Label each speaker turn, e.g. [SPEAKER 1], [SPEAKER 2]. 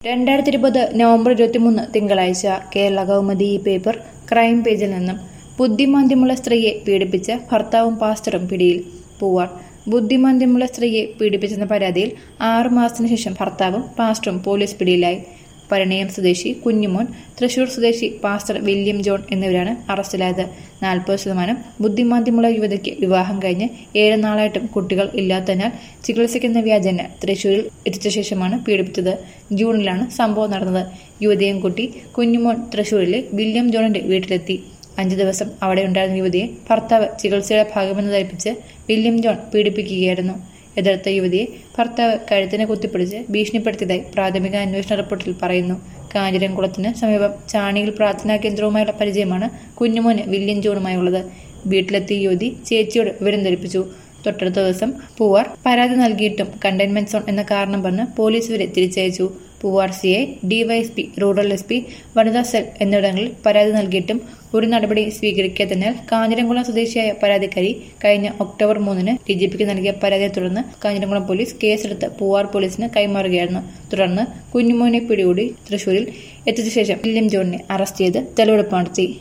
[SPEAKER 1] രണ്ടായിരത്തി ഇരുപത് നവംബർ ഇരുപത്തിമൂന്ന് തിങ്കളാഴ്ച കേരള കൗമുദി ഈ പേപ്പർ ക്രൈം പേജിൽ നിന്നും ബുദ്ധിമാന്ദ്യമുള്ള സ്ത്രീയെ പീഡിപ്പിച്ച ഭർത്താവും പാസ്റ്ററും പിടിയിൽ പൂവാർ ബുദ്ധിമാന്ദ്യമുള്ള സ്ത്രീയെ പീഡിപ്പിച്ചെന്ന പരാതിയിൽ ആറു മാസത്തിനു ശേഷം ഭർത്താവും പാസ്റ്ററും പോലീസ് പിടിയിലായി പരിണയം സ്വദേശി കുഞ്ഞുമോൻ തൃശൂർ സ്വദേശി പാസ്റ്റർ വില്യം ജോൺ എന്നിവരാണ് അറസ്റ്റിലായത് നാൽപ്പത് ശതമാനം ബുദ്ധിമാന്ദ്യമുള്ള യുവതിക്ക് വിവാഹം കഴിഞ്ഞ് ഏഴ് നാളായിട്ടും കുട്ടികൾ ഇല്ലാത്തതിനാൽ ചികിത്സിക്കുന്ന വ്യാജന് തൃശൂരിൽ എത്തിച്ച ശേഷമാണ് പീഡിപ്പിച്ചത് ജൂണിലാണ് സംഭവം നടന്നത് യുവതിയും കുട്ടി കുഞ്ഞുമോൻ തൃശൂരിലെ വില്യം ജോണിന്റെ വീട്ടിലെത്തി അഞ്ചു ദിവസം അവിടെ ഉണ്ടായിരുന്ന യുവതിയെ ഭർത്താവ് ചികിത്സയുടെ ഭാഗമെന്ന് ധരിപ്പിച്ച് വില്യം ജോൺ പീഡിപ്പിക്കുകയായിരുന്നു എതിർത്ത യുവതിയെ ഭർത്താവ് കഴുത്തിനെ കുത്തിപ്പിടിച്ച് ഭീഷണിപ്പെടുത്തിയതായി പ്രാഥമിക അന്വേഷണ റിപ്പോർട്ടിൽ പറയുന്നു കാഞ്ഞിരംകുളത്തിന് സമീപം ചാണിയിൽ പ്രാർത്ഥനാ കേന്ദ്രവുമായുള്ള പരിചയമാണ് കുഞ്ഞുമോന് വില്യം ജോണുമായുള്ളത് വീട്ടിലെത്തിയ യുവതി ചേച്ചിയോട് വിവരം ധരിപ്പിച്ചു തൊട്ടടുത്ത ദിവസം പൂവാർ പരാതി നൽകിയിട്ടും കണ്ടെയ്ൻമെന്റ് സോൺ എന്ന കാരണം പറഞ്ഞ് പോലീസ് വരെ തിരിച്ചയച്ചു Poovar C I DYSP rural S P വനിതാ സെൽ എന്നിവിടങ്ങളിൽ പരാതി നൽകിയിട്ടും ഒരു നടപടി സ്വീകരിക്കാത്തതിനാൽ കാഞ്ഞിരംകുളം സ്വദേശിയായ പരാതിക്കാരി കഴിഞ്ഞ ഒക്ടോബർ മൂന്നിന് ഡി ജി പിക്ക് നൽകിയ പരാതിയെ തുടർന്ന് കാഞ്ഞിരംകുളം പോലീസ് കേസെടുത്ത് പൂവാർ പോലീസിന് കൈമാറുകയായിരുന്നു തുടർന്ന് കുഞ്ഞുമോനെ പിടികൂടി തൃശൂരിൽ എത്തിച്ച ശേഷം വില്യം ജോണിനെ അറസ്റ്റ് ചെയ്ത് തെളിവെടുപ്പ് നടത്തി